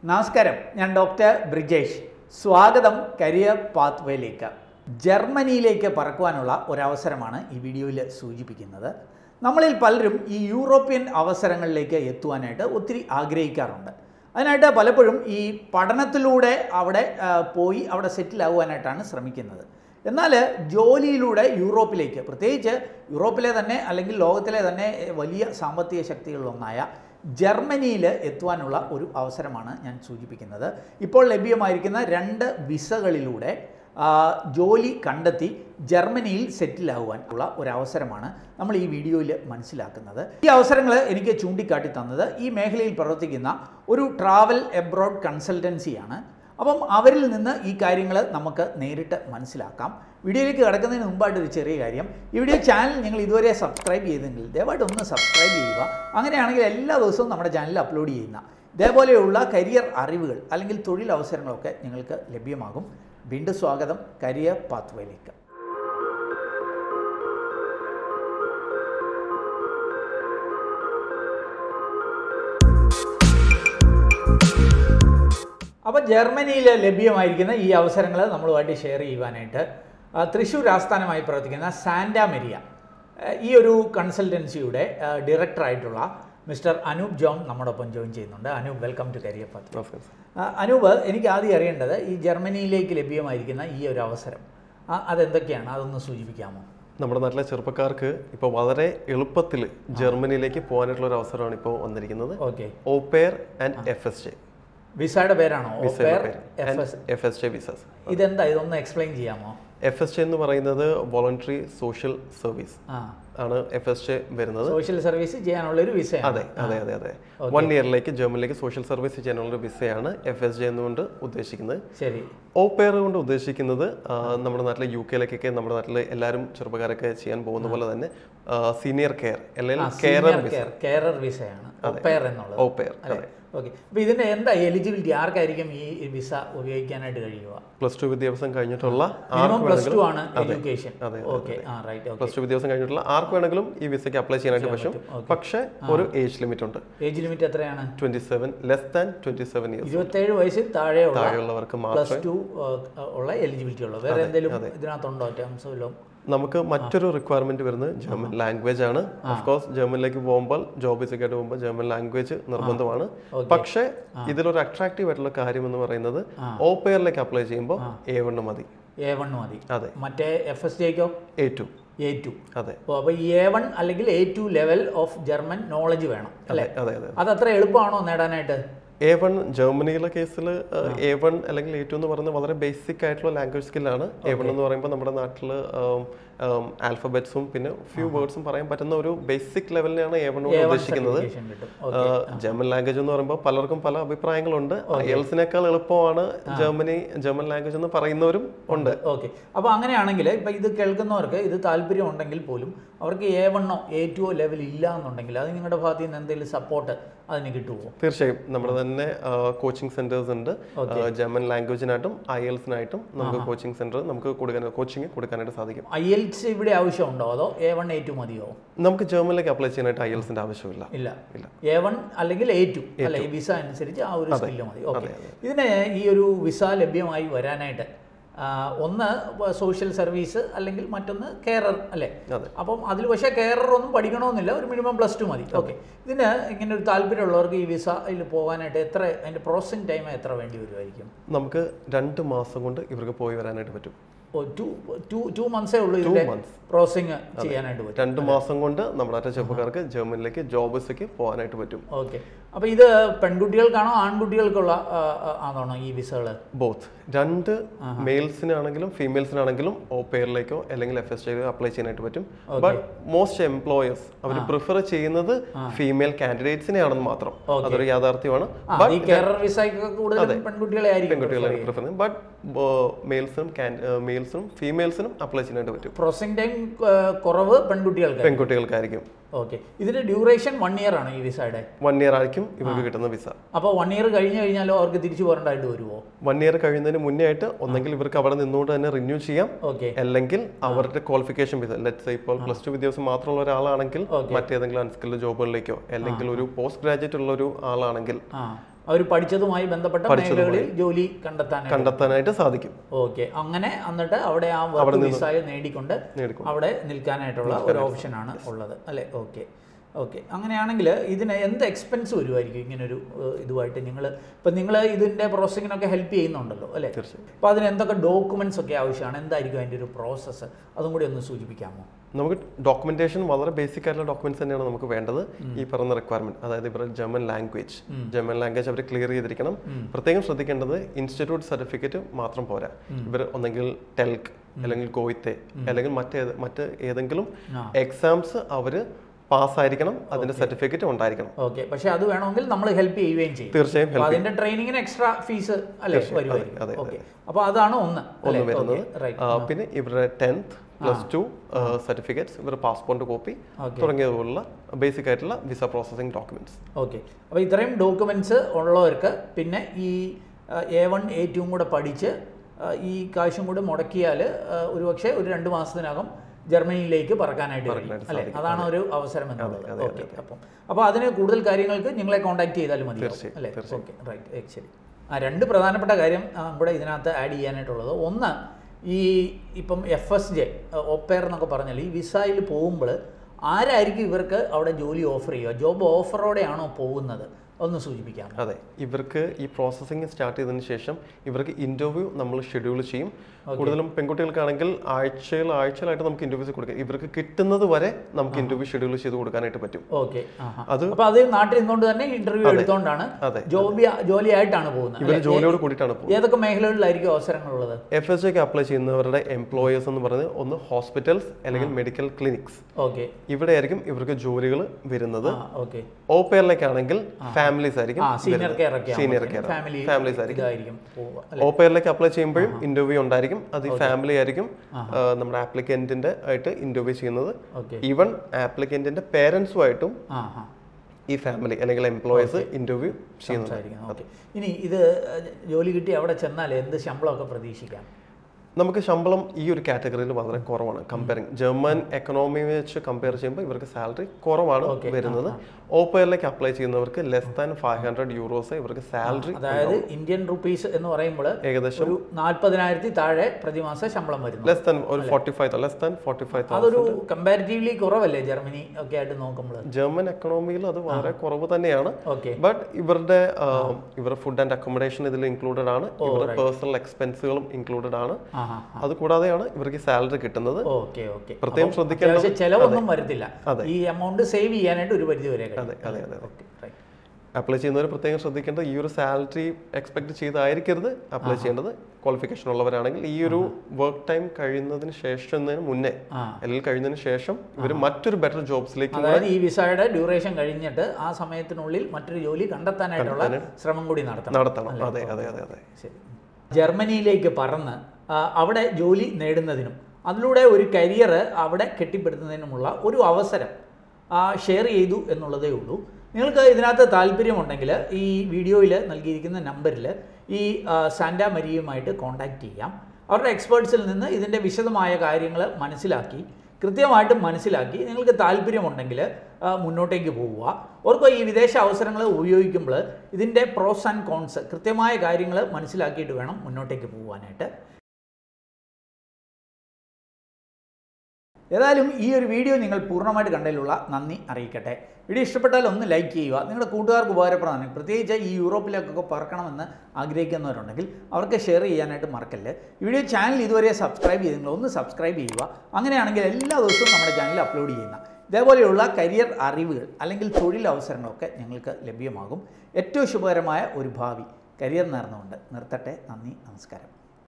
നമസ്കാരം ഞാൻ ഡോക്ടർ ബ്രിജേഷ് സ്വാഗതം കരിയർ പാത്വേയിലേക്ക് ജർമ്മനിയിലേക്ക് പറക്കുവാനുള്ള ഒരവസരമാണ് ഈ വീഡിയോയിൽ സൂചിപ്പിക്കുന്നത് നമ്മളിൽ പലരും ഈ യൂറോപ്യൻ അവസരങ്ങളിലേക്ക് എത്തുവാനായിട്ട് ഒത്തിരി ആഗ്രഹിക്കാറുണ്ട് അതിനായിട്ട് പലപ്പോഴും ഈ പഠനത്തിലൂടെ അവിടെ ആ, പോയി അവിടെ സെറ്റിൽ ആകുവാനായിട്ടാണ് ശ്രമിക്കുന്നത് എന്നാൽ ജോലിയിലൂടെ യൂറോപ്പിലേക്ക് പ്രത്യേകിച്ച് യൂറോപ്പിലെ തന്നെ അല്ലെങ്കിൽ ലോകത്തിലെ തന്നെ വലിയ സാമ്പത്തിക ശക്തികളിലൊന്നായ ജർമ്മനിയിൽ എത്തുവാനുള്ള ഒരു അവസരമാണ് ഞാൻ സൂചിപ്പിക്കുന്നത് ഇപ്പോൾ ലഭ്യമായിരിക്കുന്ന രണ്ട് വിസകളിലൂടെ ആ, ജോലി കണ്ടെത്തി ജർമ്മനിയിൽ സെറ്റിലാകുവാൻ ഉള്ള ഒരവസരമാണ് നമ്മൾ ഈ വീഡിയോയിൽ മനസ്സിലാക്കുന്നത് ഈ അവസരങ്ങൾ എനിക്ക് ചൂണ്ടിക്കാട്ടി തന്നത് ഈ മേഖലയിൽ പ്രവർത്തിക്കുന്ന ഒരു ട്രാവൽ എബ്രോഡ് കൺസൾട്ടൻസിയാണ് അപ്പം അവരിൽ നിന്ന് ഈ കാര്യങ്ങൾ നമുക്ക് നേരിട്ട് മനസ്സിലാക്കാം വീഡിയോയിലേക്ക് കിടക്കുന്നതിന് മുമ്പായിട്ട് ഒരു ചെറിയ കാര്യം ഈ വീഡിയോ ചാനൽ നിങ്ങൾ ഇതുവരെ സബ്സ്ക്രൈബ് ചെയ്തെങ്കിൽ ദയവായിട്ട് ഒന്ന് സബ്സ്ക്രൈബ് ചെയ്യുക അങ്ങനെയാണെങ്കിൽ എല്ലാ ദിവസവും നമ്മുടെ ചാനലിൽ അപ്ലോഡ് ചെയ്യുന്ന ഇതേപോലെയുള്ള കരിയർ അറിവുകൾ അല്ലെങ്കിൽ തൊഴിൽ അവസരങ്ങളൊക്കെ നിങ്ങൾക്ക് ലഭ്യമാകും വീണ്ടും സ്വാഗതം കരിയർ പാത്വേയിലേക്ക് അപ്പോൾ ജർമ്മനിയിൽ ലഭ്യമായിരിക്കുന്ന ഈ അവസരങ്ങൾ നമ്മളുമായിട്ട് ഷെയർ ചെയ്യുവാനായിട്ട് ആ, തൃശ്ശൂർ ആസ്ഥാനമായി പ്രവർത്തിക്കുന്ന സാന്റ മെരിയ ആ, ഈ ഒരു കൺസൾട്ടൻസിയുടെ ഡയറക്ടറായിട്ടുള്ള മിസ്റ്റർ അനൂപ് ജോൺ നമ്മോടൊപ്പം ജോയിൻ ചെയ്യുന്നുണ്ട് അനൂപ് വെൽക്കം ടു കരിയർ പത്ത് നമസ്കാരം സർ. അനൂപ് എനിക്ക് ആദ്യം അറിയേണ്ടത് ഈ ജർമ്മനിയിലേക്ക് ലഭ്യമായിരിക്കുന്ന ഈ ഒരു അവസരം ആ, അതെന്തൊക്കെയാണ് അതൊന്ന് സൂചിപ്പിക്കാമോ നമ്മുടെ നാട്ടിലെ ചെറുപ്പക്കാർക്ക് ഇപ്പോൾ വളരെ എളുപ്പത്തിൽ ജർമ്മനിയിലേക്ക് പോകാനായിട്ടുള്ള ഒരു അവസരമാണ് ഇപ്പോൾ വന്നിരിക്കുന്നത് okay au pair and F S J വിസയുടെ പേരാണോ au pair F S F S J visas ഇതെന്താ ഇതൊന്ന് എക്സ്പ്ലെയിൻ ചെയ്യാമോ എഫ് എസ് ജെ എന്ന് പറയുന്നത് വോളണ്ടറി സോഷ്യൽ സർവീസ് ആ ആണ് എഫ് എസ് ജെ വരുന്നത് സോഷ്യൽ സർവീസ് ചെയ്യാനുള്ള ഒരു വിസയാണ് അതെ അതെ അതെ അതെ വൺ ഇയറിലേക്ക് ജർമ്മനിലേക്ക് സോഷ്യൽ സർവീസ് ചെയ്യാനുള്ള ഒരു വിസയാണ് എഫ് എസ് ജെ എന്നുകൊണ്ട് ഉദ്ദേശിക്കുന്നത് ശരി ഓ പെയർ കൊണ്ട് ഉദ്ദേശിക്കുന്നത് ആ, നമ്മുടെ നാട്ടിലെ യു കെയിലേക്കൊക്കെ നമ്മുടെ നാട്ടിൽ എല്ലാവരും ചെറുപ്പക്കാരൊക്കെ ചെയ്യാൻ പോകുന്ന പോലെ തന്നെ സീനിയർ കെയർ അല്ലെങ്കിൽ കെയറർ വിസ കെയർ കെയർ വിസയാണ് ഒപ്പയർ എന്നുള്ളത് ഓ പെയർ അല്ലേ ഓക്കെ അപ്പൊ ഇതിന്റെ എന്താ എലിജിബിലിറ്റി ആർക്കായിരിക്കും ഈ വിസ ഉപയോഗിക്കാനായിട്ട് കഴിയുക പ്ലസ് ടു വിദ്യാഭ്യാസം കഴിഞ്ഞിട്ടുള്ള മിനിമം പ്ലസ് ടു ആണ് education okay ah right okay plus two വിദ്യാഭ്യാസം കഴിഞ്ഞിട്ടുള്ള ആർക്ക് വേണമെങ്കിലും ഈ വിസയ്ക്ക് അപ്ലൈ ചെയ്യാനായിട്ട് പറ്റും പക്ഷേ ഒരു ഏജ് ലിമിറ്റ് ഉണ്ട് ഏജ് ലിമിറ്റ് എത്രയാണ് twenty seven less than twenty seven years ഇരുപത്തേഴ് വയസ്സിൽ താഴെയുള്ള താഴെയുള്ളവർക്ക് മാത്രം പ്ലസ് ടു ഉള്ള എലിജിബിലിറ്റി ഉള്ളൂ വേറെ എന്തെങ്കിലും ഇതിനകത്തുണ്ടോ ടേംസോ വല്ലതും നമുക്ക് മറ്റൊരു റിക്വയർമെന്റ് വരുന്നത് ജർമ്മൻ ലാംഗ്വേജ് ആണ് ഓഫ് കോഴ്സ് ജർമ്മനിലേക്ക് പോകുമ്പോൾ ജോബ് വിസയ്ക്ക് ആയിട്ട് പോകുമ്പോൾ ജർമ്മൻ ലാംഗ്വേജ് നിർബന്ധമാണ് പക്ഷേ ഇതിലൊരു അട്രാക്റ്റീവ് ആയിട്ടുള്ള കാര്യം എന്ന് പറയുന്നത് ഓ പെയറിലേക്ക് അപ്ലൈ ചെയ്യുമ്പോൾ എ വണ്ണ് മതി എ വൺ മതി അതെ മറ്റേ എഫ് എസ് ജിക്കോ എ ടു എ ടു അതെ അപ്പോൾ ഈ എ വൺ അല്ലെങ്കിൽ A two level of German knowledge വേണം അല്ലേ അതെ അതെ അത് അത്ര എളുപ്പമാണോ നേടാനായിട്ട് എ വൺ ജർമ്മനിയിലെ കേസിൽ എ വൺ അല്ലെങ്കിൽ എ ടു എന്ന് പറയുന്നത് വളരെ ബേസിക് ആയിട്ടുള്ള ലാംഗ്വേജ് സ്കില്ലാണ് എ വൺ എന്ന് പറയുമ്പോൾ നമ്മുടെ നാട്ടിൽ ആൽഫബറ്റ്സും പിന്നെ ഫ്യൂ വേർഡ്സും പറയാൻ പറ്റുന്ന ഒരു ബേസിക് ലെവലിനെയാണ് എ വൺ ഉദ്ദേശിക്കുന്നത് Certification കിട്ടും ജർമ്മൻ ലാംഗ്വേജ് എന്ന് പറയുമ്പോൾ പലർക്കും പല അഭിപ്രായങ്ങളുണ്ട് ഐഎൽസിനേക്കാൾ എളുപ്പമാണ് ജർമ്മനി ജർമ്മൻ ലാംഗ്വേജ് എന്ന് പറയുന്നവരും ഉണ്ട് ഓക്കെ അപ്പോൾ അങ്ങനെയാണെങ്കിൽ ഇപ്പം ഇത് കേൾക്കുന്നവർക്ക് ഇത് താല്പര്യം ഉണ്ടെങ്കിൽ പോലും അവർക്ക് എ വണ്ണോ എ ടുവോ ലെവൽ ഇല്ല എന്നുണ്ടെങ്കിൽ അത് നിങ്ങളുടെ ഭാഗത്ത് നിന്ന് എന്തെങ്കിലും സപ്പോർട്ട് അതിന് കിട്ടുമോ തീർച്ചയായും നമ്മുടെ തന്നെ കോച്ചിങ് സെന്റേഴ്സ് ഉണ്ട് ജർമ്മൻ ലാംഗ്വേജിനായിട്ടും ഐ എൽസിനായിട്ടും നമുക്ക് കോച്ചിങ് സെന്റർ നമുക്ക് കൊടുക്കാൻ കോച്ചിങ് കൊടുക്കാനായിട്ട് സാധിക്കും ഐ എൽസ് ഇവിടെ ആവശ്യമുണ്ടോ അതോ എ വൺ എ ടു മതിയോ നമുക്ക് ജർമ്മനിലേക്ക് അപ്ലൈ ചെയ്യാനായിട്ട് ഐ എൽസിന്റെ ആവശ്യമില്ല ഇല്ല ഇല്ല. എ വൺ അല്ലെങ്കിൽ എ ടു അല്ല ഈ വിസ അനുസരിച്ച് ആ ഒരു സ്കില്ല് മതി ഓക്കെ ഇതിന് ഈ ഒരു വിസ ലഭ്യമായി വരാനായിട്ട് ആ, ഒന്ന് സോഷ്യൽ സർവീസ് അല്ലെങ്കിൽ മറ്റൊന്ന് കെയറർ അല്ലേ അതെ. അപ്പം അതിൽ പക്ഷേ കെയറർ ഒന്നും പഠിക്കണമെന്നില്ല ഒരു മിനിമം പ്ലസ് ടു മതി ഓക്കെ ഇതിന് ഇങ്ങനെ ഒരു താല്പര്യമുള്ളവർക്ക് ഈ വിസയിൽ പോകാനായിട്ട് എത്ര അതിൻ്റെ പ്രോസസ്സിങ് ടൈം എത്ര വേണ്ടി വരുമായിരിക്കും നമുക്ക് രണ്ട് മാസം കൊണ്ട് ഇവർക്ക് പോയി വരാനായിട്ട് പറ്റും ഓ ടു ടു ടു മന്ത്സേ ഉള്ളൂ ഇതിൻ്റെ months. പ്രോസസ്സിങ് ചെയ്യാനായിട്ട് പറ്റും രണ്ട് മാസം കൊണ്ട് നമ്മുടെ നാട്ടിലെ ചെറുപ്പക്കാർക്ക് ജർമ്മനിലേക്ക് ജോബിലേക്ക് പോകാനായിട്ട് പറ്റും ഓക്കെ അപ്പോൾ ഇത് പെൺകുട്ടികൾക്കാണോ ആൺകുട്ടികൾക്കുള്ള ആ, ആ, ആണോ ഈ വിസകൾ ബോത്ത് രണ്ട് മെയിൽസിനാണെങ്കിലും ഫീമെയിൽസിനാണെങ്കിലും ഓ പെയറിലേക്കോ അല്ലെങ്കിൽ എഫ് എസ് ടിയിലോ അപ്ലൈ ചെയ്യാനായിട്ട് പറ്റും ബട്ട് മോസ്റ്റ് എംപ്ലോയേഴ്സ് അവർ പ്രിഫർ ചെയ്യുന്നത് ഫീമെയിൽ കാൻഡിഡേറ്റ്സിനെയാണെന്ന് മാത്രം അതൊരു യാഥാർത്ഥ്യമാണ് ആ, ഈ കെയറർ വിസയ്ക്ക് കൂടുതലും പെൺകുട്ടികളെ ആയിരിക്കും പെൺകുട്ടികളെ പ്രിഫർ ചെയ്യുന്നത് ബട്ട് മെയിൽസിനും മെയിൽസിനും ഫീമെയിൽസിനും അപ്ലൈ ചെയ്യാനായിട്ട് പറ്റും പ്രോസസ്സിംഗ് ടൈം കുറവ് പെൺകുട്ടികൾക്ക് പെൺകുട്ടികൾക്കായിരിക്കും ഓക്കെ ഇതിന്റെ ഡ്യൂറേഷൻ വൺ ഇയർ ആണ് ഈ വിസയുടെ വൺ ഇയർ ആയിരിക്കും ഇവർക്ക് കിട്ടുന്ന വിസ അപ്പോൾ വൺ ഇയർ കഴിഞ്ഞ് കഴിഞ്ഞാലോ അവർക്ക് തിരിച്ചു പോരേണ്ടതായിട്ട് വരുമോ വൺ ഇയർ കഴിയുന്നതിന് മുന്നേ ആയിട്ട് ഒന്നെങ്കിൽ ഇവർക്ക് അവിടെ നിന്നുകൊണ്ട് തന്നെ റിന്യൂ ചെയ്യാം ഓക്കെ അല്ലെങ്കിൽ അവരുടെ ക്വാളിഫിക്കേഷൻ വിസ ലെറ്റ്സ് ഇപ്പോൾ പ്ലസ് ടു വിദ്യാഭ്യാസം മാത്രമുള്ള ഒരാളാണെങ്കിൽ മറ്റേതെങ്കിലും അൺസ്കിൽഡ് ജോബുകളിലേക്കോ അല്ലെങ്കിൽ ഒരു പോസ്റ്റ് ഗ്രാജുവേറ്റ് ഉള്ള ഒരു ആളാണെങ്കിൽ ആ അവർ പഠിച്ചതുമായി ബന്ധപ്പെട്ട മേഖലകളിൽ ജോലി കണ്ടെത്താൻ കണ്ടെത്താനായിട്ട് സാധിക്കും ഓക്കെ അങ്ങനെ എന്നിട്ട് അവിടെ ആ വർക്ക് വിസായ നേടിക്കൊണ്ട് നേടിക്കൊണ്ട് അവിടെ നിൽക്കാനായിട്ടുള്ള ഒരു ഓപ്ഷനാണ് ഉള്ളത് അല്ലേ ഓക്കെ ഓക്കെ അങ്ങനെയാണെങ്കിൽ ഇതിന് എന്ത് എക്സ്പെൻസ് വരുമായിരിക്കും ഇങ്ങനൊരു ഏഹ്, ഇതുമായിട്ട് നിങ്ങൾ ഇപ്പം നിങ്ങൾ ഇതിൻ്റെ പ്രോസസ്സിങ്ങിനൊക്കെ ഹെൽപ്പ് ചെയ്യുന്നുണ്ടല്ലോ അല്ലേ തീർച്ചയായും അപ്പോൾ അതിന് എന്തൊക്കെ ഡോക്യുമെൻറ്റ്സ് ഒക്കെ ആവശ്യമാണ് എന്തായിരിക്കും അതിൻ്റെ ഒരു പ്രോസസ്സ് അതും കൂടി ഒന്ന് സൂചിപ്പിക്കാമോ നമുക്ക് ഡോക്യുമെന്റേഷൻ വളരെ ബേസിക് ആയിട്ടുള്ള ഡോക്യുമെന്റ്സ് തന്നെയാണ് നമുക്ക് വേണ്ടത് ഈ പറയുന്ന റിക്വയർമെന്റ് അതായത് ഇവരുടെ ജർമ്മൻ ലാംഗ്വേജ് ജർമ്മൻ ലാംഗ്വേജ് അവർ ക്ലിയർ ചെയ്തിരിക്കണം പ്രത്യേകം ശ്രദ്ധിക്കേണ്ടത് ഇൻസ്റ്റിറ്റ്യൂട്ട് സർട്ടിഫിക്കറ്റ് മാത്രം പോരാ ഇവർ ഒന്നെങ്കിൽ ടെൽക്ക് അല്ലെങ്കിൽ ഗോയിത്തെ അല്ലെങ്കിൽ മറ്റേ മറ്റ് ഏതെങ്കിലും ആ. എക്സാംസ് അവർ പാസ്സായിരിക്കണം അതിന്റെ സർട്ടിഫിക്കറ്റ് ഉണ്ടായിരിക്കണം ഓക്കെ പക്ഷേ അത് വേണമെങ്കിൽ നമ്മൾ ഹെൽപ്പ് ചെയ്യുകയും ചെയ്യും തീർച്ചയായും അപ്പോൾ അതിൻ്റെ ട്രെയിനിങ്ങിന് എക്സ്ട്രാ ഫീസ് അല്ലേ വരുമായിരിക്കും അതെ, ഓക്കെ അപ്പോൾ അതാണ് ഒന്ന് ഒന്ന് വരുന്നത് റൈറ്റ് ആ, പിന്നെ ഇവരുടെ ടെൻത്ത് പ്ലസ് ടു സർട്ടിഫിക്കറ്റ്സ് ഇവരുടെ പാസ്പോർട്ട് കോപ്പി തുടങ്ങിയതുപോലുള്ള ബേസിക് ആയിട്ടുള്ള വിസ പ്രോസസിംഗ് ഡോക്യുമെന്റ്സ് ഓക്കെ അപ്പോൾ ഇത്രയും ഡോക്യുമെൻറ്റ്സ് ഉള്ളവർക്ക് പിന്നെ ഈ എ വൺ എ ടുവും കൂടെ പഠിച്ച് ആ, ഈ കാശും കൂടെ മുടക്കിയാൽ ഒരുപക്ഷെ ഒരു രണ്ട് മാസത്തിനകം ജർമ്മനിയിലേക്ക് പറക്കാനായിട്ട് കഴിയും അല്ലേ അതാണ് ഒരു അവസരം എന്നുള്ളത് ഓക്കെ അപ്പം അപ്പോൾ അതിന് കൂടുതൽ കാര്യങ്ങൾക്ക് നിങ്ങളെ കോൺടാക്ട് ചെയ്താലും മതി അല്ലേ ഓക്കെ റൈറ്റ് ശരി ആ രണ്ട് പ്രധാനപ്പെട്ട കാര്യം ആ, കൂടെ ഇതിനകത്ത് ആഡ് ചെയ്യാനായിട്ടുള്ളത് ഒന്ന് ഈ ഇപ്പം എഫ് എസ് ജെ ഒപ്പേർ എന്നൊക്കെ പറഞ്ഞാൽ ഈ വിസയിൽ പോകുമ്പോൾ ആരായിരിക്കും ഇവർക്ക് അവിടെ ജോലി ഓഫർ ചെയ്യുക ജോബ് ഓഫറോടെയാണോ പോകുന്നത് ഒന്ന് സൂചിപ്പിക്കാം അതെ ഇവർക്ക് ഈ പ്രോസസ്സിംഗ് സ്റ്റാർട്ട് ചെയ്തതിന് ശേഷം ഇവർക്ക് ഇന്റർവ്യൂ നമ്മൾ ഷെഡ്യൂൾ ചെയ്യും കൂടുതലും പെൺകുട്ടികൾക്കാണെങ്കിൽ ആഴ്ചയിൽ ആഴ്ചയിലായിട്ട് നമുക്ക് ഇന്റർവ്യൂസ് കൊടുക്കാം ഇവർക്ക് കിട്ടുന്നത് വരെ നമുക്ക് ഇന്റർവ്യൂ ഷെഡ്യൂൾ ചെയ്ത് കൊടുക്കാനായിട്ട് പറ്റും ഓക്കെ അത് അപ്പൊ അത് നാട്ടിൽ നിന്നുകൊണ്ട് തന്നെ ഇന്റർവ്യൂ എടുത്തോണ്ടാണ് അതെ. ജോബി ജോലിയായിട്ടാണ് പോകുന്നത് ഇവർ അല്ലേ? ജോലിയോട് കൂടിയിട്ടാണ് പോകുന്നത് ഏതൊക്കെ മേഖലകളിലായിരിക്കും അവസരങ്ങളുള്ളത് എഫ് എസ് ഒക്കെ അപ്ലൈ ചെയ്യുന്നവരുടെ എംപ്ലോയേഴ്സ് എന്ന് പറയുന്നത് ഒന്ന് ഹോസ്പിറ്റൽസ് അല്ലെങ്കിൽ മെഡിക്കൽ ക്ലിനിക്സ് ഓക്കെ ഇവിടെ ആയിരിക്കും ഇവർക്ക് ജോലികൾ വരുന്നത് ആ ഓക്കെ ഓ പേരിലേക്കാണെങ്കിൽ ഫാമിലീസ് ആയിരിക്കും ആ സീനിയർ കെയർ ഒക്കെ സീനിയർ കെയർ ഫാമിലി ഫാമിലീസ് ആയിരിക്കും ഇതായിരിക്കും പോവുക ഓ പേരിലേക്ക് അപ്ലൈ ചെയ്യുമ്പോഴും ഇന്റർവ്യൂ ഉണ്ടായിരിക്കും അത് ഈ ഫാമിലി ആയിരിക്കും ആ, നമ്മുടെ ആപ്ലിക്കന്റിന്റെ ആയിട്ട് ഇന്റർവ്യൂ ചെയ്യുന്നത് ഓക്കെ ഈവൻ ആപ്ലിക്കന്റിന്റെ പേരൻസുമായിട്ടും ആ ആ ഈ ഫാമിലി അല്ലെങ്കിൽ എംപ്ലോയീസ് ഇന്റർവ്യൂ ചെയ്യുന്നത് സംസാരിക്കണം ഓക്കെ ഇനി ഇത് ഏഹ്, ജോലി കിട്ടി അവിടെ ചെന്നാൽ എന്ത് ശമ്പളമൊക്കെ പ്രതീക്ഷിക്കാം നമുക്ക് ശമ്പളം ഈ ഒരു കാറ്റഗറിയിൽ വളരെ കുറവാണ് കമ്പയറിങ് ജർമ്മൻ എക്കണോമി വെച്ച് കമ്പയർ ചെയ്യുമ്പോൾ ഇവർക്ക് സാലറി കുറവാണ് വരുന്നത് ഓപ്പറിലേക്ക് അപ്ലൈ ചെയ്യുന്നവർക്ക് less than five hundred euros ഇവർക്ക് സാലറി അതായത് ഇന്ത്യൻ റുപ്പീസ് എന്ന് പറയുമ്പോൾ ഏകദേശം ഒരു നാൽപ്പതിനായിരത്തി താഴെ പ്രതിമാസ ശമ്പളം വരുന്നു ലെസ് ദാൻ ഒരു forty five less than forty five അതൊരു കമ്പാരിറ്റീവ്ലി കുറവല്ലേ ജർമ്മനി ഒക്കെ ആയിട്ട് നോക്കുമ്പോൾ ജർമ്മൻ എക്കണോമിയിൽ അത് വളരെ കുറവ് തന്നെയാണ് ഓക്കെ ബട്ട് ഇവരുടെ ആ, ഇവരുടെ ഫുഡ് ആൻഡ് അക്കോമഡേഷൻ ഇതിൽ ഇൻക്ലൂഡഡ് ആണ് ഇവരുടെ പേഴ്സണൽ എക്സ്പെൻസുകളും ഇൻക്ലൂഡഡ് ആണ് ആ ആ അത് കൂടാതെയാണ് ഇവർക്ക് സാലറി കിട്ടുന്നത് ഓക്കെ ഓക്കെ പ്രത്യേകം ശ്രദ്ധിക്കേണ്ടത് അത്യാവശ്യം ചെലവൊന്നും വരത്തില്ല അതെ. ഈ എമൗണ്ട് സേവ് ചെയ്യാനായിട്ട് ഒരു പരിധി വരെ അതെ അതെ അതെ ഓക്കെ റൈറ്റ് അപ്ലൈ ചെയ്യുന്നവർ പ്രത്യേകം ശ്രദ്ധിക്കേണ്ടത് ഈ ഒരു സാലറി എക്സ്പെക്ട് ചെയ്തായിരിക്കരുത് അപ്ലൈ ചെയ്യേണ്ടത് ക്വാളിഫിക്കേഷൻ ഉള്ളവരാണെങ്കിൽ ഈ ഒരു വർക്ക് ടൈം കഴിയുന്നതിന് ശേഷം മുന്നേ ആ അല്ലെങ്കിൽ കഴിയുന്നതിന് ശേഷം ഇവർ മറ്റൊരു ബെറ്റർ ജോബ്സിലേക്ക് അതായത് ഈ വിസയുടെ ഡ്യൂറേഷൻ കഴിഞ്ഞിട്ട് ആ സമയത്തിനുള്ളിൽ മറ്റൊരു ജോലി കണ്ടെത്താനായിട്ടുള്ള ശ്രമം കൂടി നടത്തണം നടത്തണം അതെ അതെ അതെ അതെ ശരി ജർമ്മനിയിലേക്ക് പറന്ന് ആ, അവിടെ ജോലി നേടുന്നതിനും അതിലൂടെ ഒരു കരിയർ അവിടെ കെട്ടിപ്പടുത്തുന്നതിനുമുള്ള ഒരു അവസരം ഷെയർ ചെയ്തു എന്നുള്ളതേ ഉള്ളൂ നിങ്ങൾക്ക് ഇതിനകത്ത് താല്പര്യമുണ്ടെങ്കിൽ ഈ വീഡിയോയിൽ നൽകിയിരിക്കുന്ന നമ്പറിൽ ഈ ആ, സാന്റാ മരിയുമായിട്ട് കോൺടാക്റ്റ് ചെയ്യാം അവരുടെ എക്സ്പേർട്സിൽ നിന്ന് ഇതിൻ്റെ വിശദമായ കാര്യങ്ങൾ മനസ്സിലാക്കി കൃത്യമായിട്ട് മനസ്സിലാക്കി നിങ്ങൾക്ക് താല്പര്യമുണ്ടെങ്കിൽ ആ, മുന്നോട്ടേക്ക് പോവുക ഓർക്കുക ഈ വിദേശ അവസരങ്ങൾ ഉപയോഗിക്കുമ്പോൾ ഇതിൻ്റെ പ്രോസ് ആൻഡ് കോൺസ് കൃത്യമായ കാര്യങ്ങൾ മനസ്സിലാക്കിയിട്ട് വേണം മുന്നോട്ടേക്ക് പോകാനായിട്ട് ഏതായാലും ഈ ഒരു വീഡിയോ നിങ്ങൾ പൂർണ്ണമായിട്ട് കണ്ടതിലുള്ള നന്ദി അറിയിക്കട്ടെ വീഡിയോ ഇഷ്ടപ്പെട്ടാൽ ഒന്ന് ലൈക്ക് ചെയ്യുക നിങ്ങളുടെ കൂട്ടുകാർക്ക് ഉപകാരപ്രദമാണ് പ്രത്യേകിച്ച് ഈ യൂറോപ്പിലേക്കൊക്കെ പറക്കണമെന്ന് ആഗ്രഹിക്കുന്നവരുണ്ടെങ്കിൽ അവർക്ക് ഷെയർ ചെയ്യാനായിട്ട് മറക്കല്ല് ഈ വീഡിയോ ചാനൽ ഇതുവരെ സബ്സ്ക്രൈബ് ചെയ്തെങ്കിൽ ഒന്ന് സബ്സ്ക്രൈബ് ചെയ്യുക അങ്ങനെയാണെങ്കിൽ എല്ലാ ദിവസവും നമ്മുടെ ചാനലിൽ അപ്ലോഡ് ചെയ്യുന്ന ഇതേപോലെയുള്ള കരിയർ അറിവുകൾ അല്ലെങ്കിൽ തൊഴിൽ അവസരങ്ങളൊക്കെ ഞങ്ങൾക്ക് ലഭ്യമാകും ഏറ്റവും ശുഭകരമായ ഒരു ഭാവി കരിയർ നേർന്നുകൊണ്ട് നിർത്തട്ടെ നന്ദി നമസ്കാരം